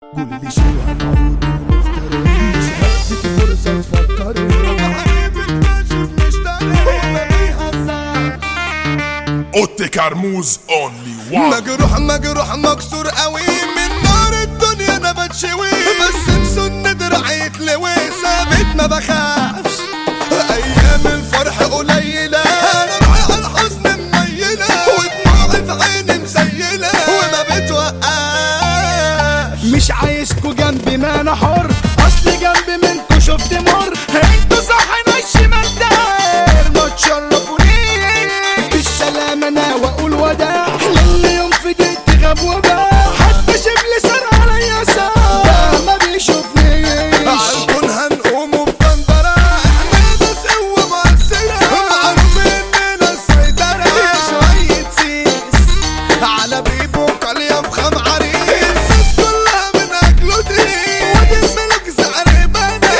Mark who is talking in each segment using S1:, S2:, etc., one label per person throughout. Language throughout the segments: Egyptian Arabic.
S1: قول لي شو هالعود المفتري مش هديك فرصة تفكري
S2: اوتي كرموز اونلي وان
S3: مجروح مجروح مكسور قوي من نار الدنيا انا بتشوي بس مسن دراعي يتلوي ثابت ما بخافش ايام الفرح قليله انا روحي على الحزن منيله ودموعي في عيني مسيله وما بتوقفش
S1: مش عايزكوا جنبي ما انا حر اصل جنبي منكوا شفت مر انتوا صح انا الشمال داير ما تشرفونيش بالسلامة انا واقول وداع للي يوم في ديت غاب وباع حتى شبل سر عليا ساعة ده ما بيشوفنيش
S3: عالكون هنقوم بطندرة احنا ناس قوة مؤثرة معروف اننا السيطرة شوية سيس على بيبو قلية فخام عريس الناس كلها من اكله تريس ودي الملك سعر بنا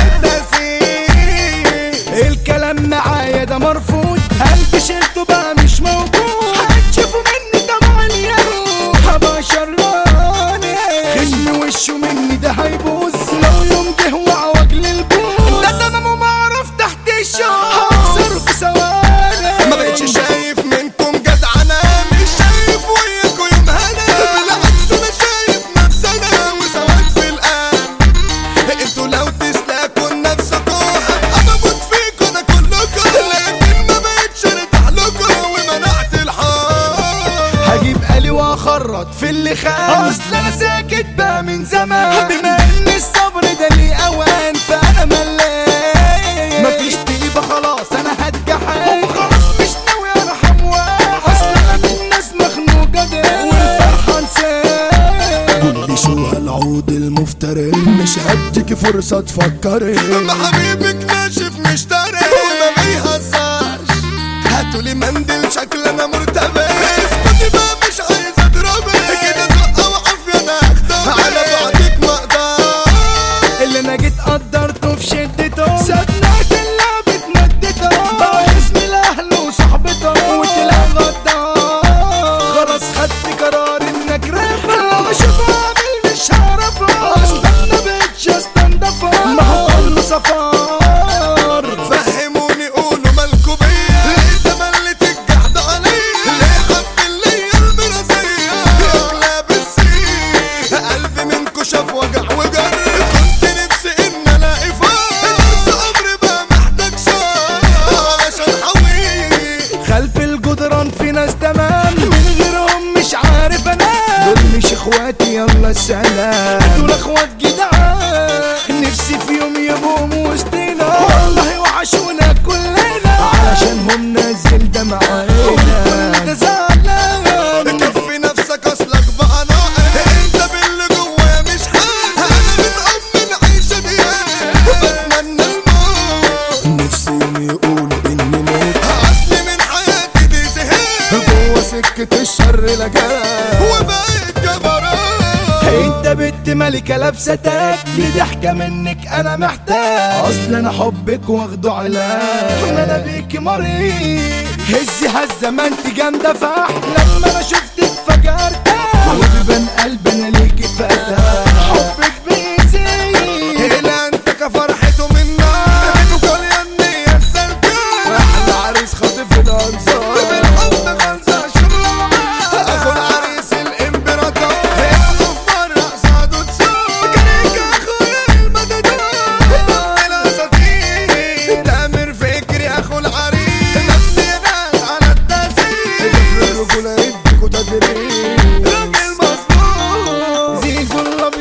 S3: التسيس
S1: الكلام معايا ده مرفوض قلبي شلته بقى مش موجود هتشوفوا مني طبعا اليهود هبقى شراني خصمي وشه مني ده هيبوظ لو يوم جه وعوج للبوز ده تمام معرف تحت الشوق هكسر في ثواني
S3: ما بقتش شايف منكم جدعنة مش شايف وياكوا يوم هنا بالعكس انا شايف نفسنا وسواد في القلب انتوا لو تسلكوا لنفسكوا هبقى بموت فيكوا انا كلكوا لكن ما بقتش ارتاح لكوا ومنعت الحب
S1: هجيب آلي واخرط في اللي خان اصل انا ساكت بقى من زمان بما ان الصبر ده ليه اوان فانا ملان مفيش طيبه خلاص انا هتجحد وخلاص مش ناوي ارحم واحد اصل انا من ناس مخنوقه ده والفرحه انسان قول لي شو هالعود المفتري مش هديك فرصه تفكري
S3: ما حبيبك ناشف مش طري وما بيهزرش هاتولي منديل شكل انا مرتبك اسكتي بقى مش عايز اضربك كده زقه وعافيه انا اخدمك على بعدك ما اقدرش
S1: اللي انا جيت قدرته في شدته صدقت اللي بتمدته بقى اسم الاهل وصحبته وتلاقي غدار خلاص خدت قرار انك رافع اشوف عامل مش هعرفه استنى بيتش استنضفه ما هو كله صفار
S3: فهموني قولوا مالكوا بيا ليه تملت الجحد عليا ليه حب اللي المراسية يغلى بالسيف قلبي منكوا شاف وجع وجر كنت نفسي ان الاقي فار بس عمري بقى محتاج شار علشان حويه
S1: خلف الجدران في ناس تمام من غيرهم مش عارف انام دول مش اخواتي يلا السلام دول اخوات جدعان نفسي في يوم يبقوا وسطينا والله وحشونا كلنا علشانهم نازل دمعنا ده زعلان
S3: كفي نفسك اصلك بقى ناقص انت باللي جوايا مش حاسس انا متأمن عيشة دي بتمنى الموت
S1: نفسي يوم يقولوا اني موت
S3: اصلي من حياتي دي زهقت
S1: جوه سكة الشر لجاه
S3: وبقيت جبروت
S1: انت بنت ملكة لابسة تاج لضحكة منك انا محتاج اصل انا حبك واخده علاج انا بيكي مريض هزي هزة ما انت جامدة فح لما انا شفتك فجأة ارتاح وبيبان قلبي انا ليكي فتح حبك بيزيد
S3: هنا انت كفرحته من نار بيته كل يمني السلكان
S1: احلى عريس خاطف الانصار
S3: بالحب خلصة شغل اخو العريس الامبراطور يقف مرة قصاده تسوق كريك اخويا المددور الاساطير تامر فكري اخو العريس نفسي ناس على التسيير
S1: الرجولة يديكوا تدريب
S3: راجل مظبوط
S1: زيزو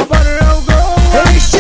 S1: بره وجوه